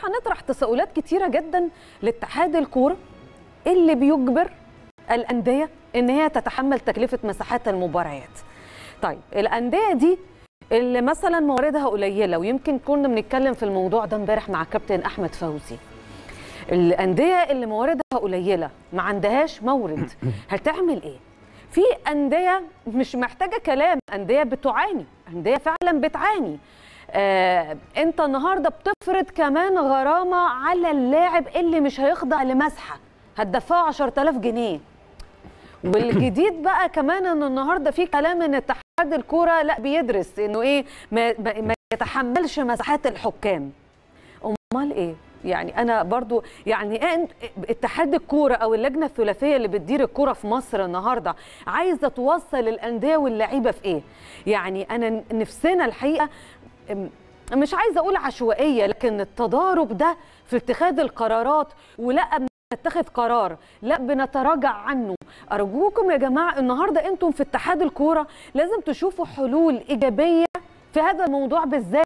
هنطرح تساؤلات كتيره جدا لاتحاد الكوره اللي بيجبر الانديه ان هي تتحمل تكلفه مساحات المباريات طيب الانديه دي اللي مثلا مواردها قليله ويمكن كنا بنتكلم في الموضوع ده امبارح مع كابتن احمد فوزي الانديه اللي مواردها قليله ما عندهاش مورد هتعمل ايه في انديه مش محتاجه كلام انديه بتعاني انديه فعلا بتعاني آه، انت النهارده بتفرض كمان غرامه على اللاعب اللي مش هيخضع لمسحه هتدفعه 10000 جنيه والجديد بقى كمان ان النهارده في كلام ان اتحاد الكوره لا بيدرس انه ايه ما, ما ما يتحملش مساحات الحكام امال ايه يعني انا برضو يعني إيه أنت- اتحاد الكوره او اللجنه الثلاثيه اللي بتدير الكوره في مصر النهارده عايزه توصل الانديه واللعيبه في ايه يعني انا نفسنا الحقيقه أم، مش عايزه اقول عشوائيه لكن التضارب ده في اتخاذ القرارات ولا نتخذ قرار لا بنتراجع عنه ارجوكم يا جماعه النهارده انتم في اتحاد الكوره لازم تشوفوا حلول ايجابيه في هذا الموضوع بالذات